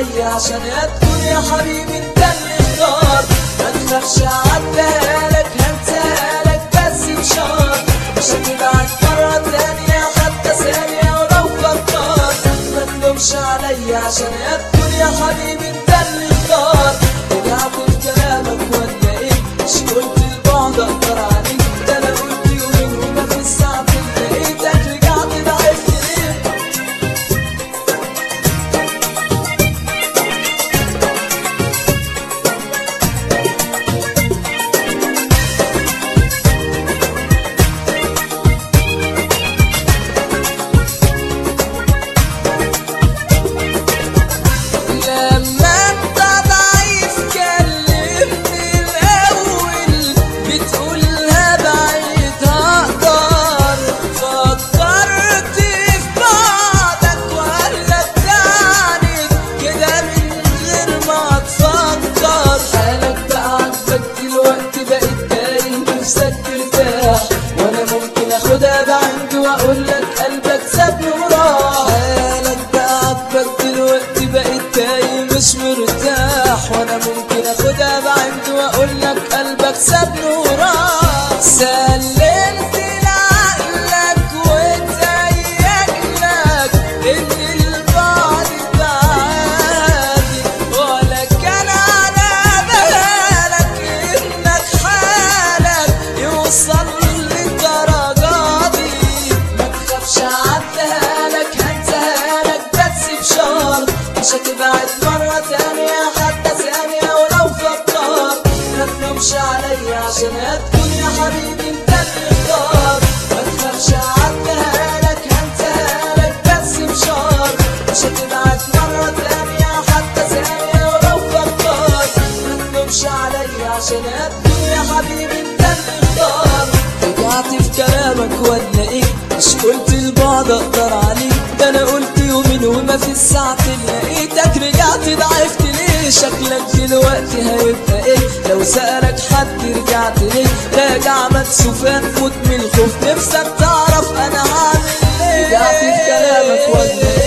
عليا عشان تكون يا حبيبي انت اللي اختار ما تخافش عدها لك هنساها لك بس بشرط مش هتبعد مرة تانية حتى ثانية ولو فكرت ما تلومش عليا عشان تكون يا حبيبي انت اللي اختار رجعت في كلامك ولا ايه مش قلت البعد اقدر عليك ده انا قلت يومين وما في الساعة لقيتك رجعت ضعفت ليه لما انت ضعيف كلمني الاول بتقولها بعيد هقدر فكرت في بعدك ولا بتعني كده من غير ما تفكر حالك بقى عاجبك دلوقتي بقيت تايه نفسك ترتاح وانا ممكن اخدها بعندي واقول لك قلبك سابني وراح حالك بقى عاجبك دلوقتي بقيت تايه مش مرتاح وانا ممكن اخدها بعندي واقول لك قلبك سابني وراح سلمت لعقلك وتهيألك ان البعد بعادي ولا كان على بالك انك حالك يوصل للدرجة دي ما تخافش عدها لك هنساها لك بس بشرط مش هتبعد مرة تانية حتى ثانية ولو فكرت ما تلومش عليا عشان هتكون يا حبيبي انت اللي اختار ما تخافش عدها لك هنساها لك بس بشرط مش هتبعد مرة تانية حتى ثانية ولو فكرت ما تلومش عليا عشان هتكون يا حبيبي انت اللي اختار رجعت في كلامك ولا ايه مش قلت البعد اقدر عليك ده انا قلت يومين وما في الساعة لقيتك رجعت ضعفت ليه شكلك دلوقتي هيبقى ايه لو سألك حد رجعت ليه راجع مكسوف تموت من الخوف نفسك تعرف انا هعمل ايه رجعت في كلامك ولا ايه